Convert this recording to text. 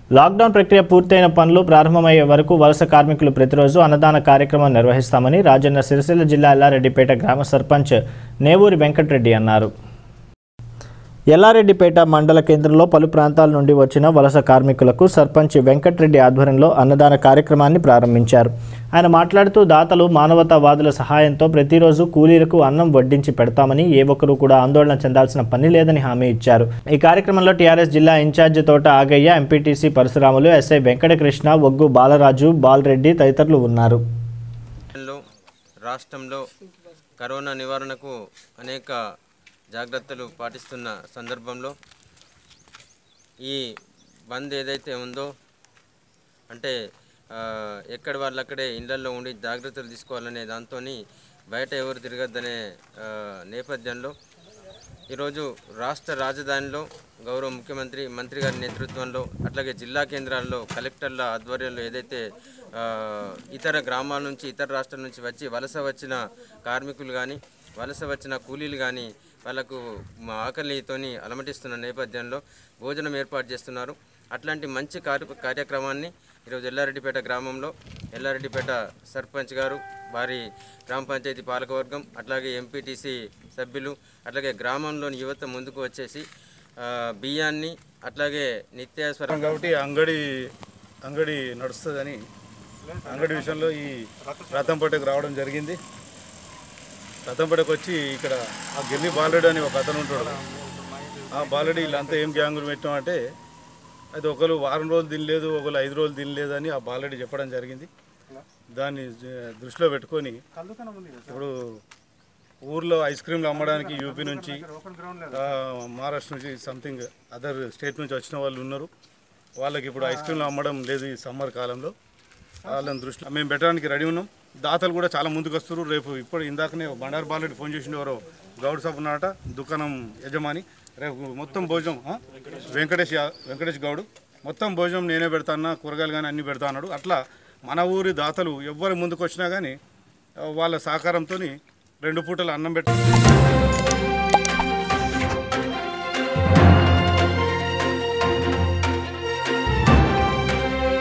Lockdown ప్రక్రియ పూర్తయిన పనులు ప్రారంభమయ్యే వరకు వలస కార్మికులు ప్రతిరోజు అన్నదాన కార్యక్రమం నిర్వహిస్తామని రాజన్న సిరిసిల్ల జిల్లా ఎల్లారెడ్డిపేట గ్రామ సర్పంచ్ నేవూరి వెంకటరెడ్డి అన్నారు ఎల్లారెడ్డిపేట మండల కేంద్రంలో పలు ప్రాంతాల నుండి వచ్చిన వలస కార్మికులకు సర్పంచ్ వెంకటరెడ్డి ఆధ్వర్యంలో అన్నదాన కార్యక్రమాన్ని ప్రారంభించారు ఆయన మాట్లాడుతూ దాతలు మానవతావాదుల సహాయంతో ప్రతిరోజు కూలీలకు అన్నం వడ్డించి పెడతామని ఏ ఒక్కరూ కూడా ఆందోళన చెందాల్సిన పని లేదని హామీ ఇచ్చారు ఈ కార్యక్రమంలో టీఆర్ఎస్ జిల్లా incharge Thota Aagaiah MPTC Parasuramulu SI Venkatakrishna Oggu Balaraju Balareddy తదితరులు ఉన్నారు లో రాష్ట్రంలో కరోనా నివారణకు అనేక జాగ్రత్తలు పాటిస్తున్న సందర్భంలో ఈ బంద్ ఏదైతే ఉందో అంటే ఆ, ఎక్కడి వాళ్ళు అక్కడే ఇళ్లలో ఉండి జాగ్రత్తలు తీసుకోవాలనే దాంతో బయట ఎవరు తిరగద్దనే ఆ, నేపథ్యంలో ఈరోజు రాష్ట్ర రాజధానిలో గౌరవ ముఖ్యమంత్రి మంత్రి గారి నేతృత్వంలో అట్లాగే జిల్లా కేంద్రాల్లో కలెక్టర్ల ఆధ్వర్యంలో ఏదైతే ఆ, ఇతర గ్రామాల నుంచి ఇతర రాష్ట్రాల నుంచి వచ్చి వలస వచ్చిన కార్మికులు కానీ వలస వచ్చిన కూలీలు కానీ వాళ్ళకు మా ఆకలితోని అలమటిస్తున్న నేపథ్యంలో భోజనం ఏర్పాటు చేస్తున్నారు అట్లాంటి మంచి కార్య కార్యక్రమాన్ని ఈరోజు ఎల్లారెడ్డిపేట గ్రామంలో ఎల్లారెడ్డిపేట సర్పంచ్ గారు వారి గ్రామ పంచాయతీ పాలకవర్గం అట్లాగే ఎంపీటీసీ సభ్యులు అట్లాగే గ్రామంలోని యువత ముందుకు వచ్చేసి ఆ, బియ్యాన్ని అట్లాగే నిత్యావసర కాబట్టి అంగడి అంగడి నడుస్తుందని అంగడి విషయంలో ఈ రతంపేటకు రావడం జరిగింది రతంపేటకు వచ్చి ఇక్కడ ఆ గిర్ని బాలుడు అని ఒక అతను ఉంటాడు ఆ బాలుడు వీళ్ళంతా ఏం గ్యాంగులు పెట్టామంటే అది ఒకరు వారం రోజులు తినలేదు ఒకరు ఐదు రోజులు తినలేదు అని ఆ బాలుడు చెప్పడం జరిగింది దాన్ని జ- దృష్టిలో పెట్టుకొని ఇప్పుడు ఊర్లో ఐస్ క్రీమ్లు అమ్మడానికి యూపీ నుంచి ఆ, మహారాష్ట్ర నుంచి సంథింగ్ అదర్ స్టేట్ నుంచి వచ్చిన వాళ్ళు ఉన్నారు వాళ్ళకి ఇప్పుడు ఐస్ క్రీమ్లు అమ్మడం లేదు ఈ సమ్మర్ కాలంలో వాళ్ళని దృష్టిలో మేము పెట్టడానికి రెడీ ఉన్నాం దాతలు కూడా చాలా ముందుకు వస్తారు రేపు ఇప్పుడు ఇందాకనే బండారు బాలరెడ్డి ఫోన్ చేసిండు ఎవరో గౌడ్ సాబ్ ఉన్నారట దుకాణం యజమాని రేపు మొత్తం భోజనం ఆ? వెంకటేష్ యా- వెంకటేష్ గౌడ్ మొత్తం భోజనం నేనే పెడతానా కూరగాయలు కానీ అన్నీ పెడతా అన్నాడు అట్లా మన ఊరి దాతలు ఎవ్వరు ముందుకు వచ్చినా కానీ వాళ్ళ సహకారంతో రెండు పూటలు అన్నం పెట్టి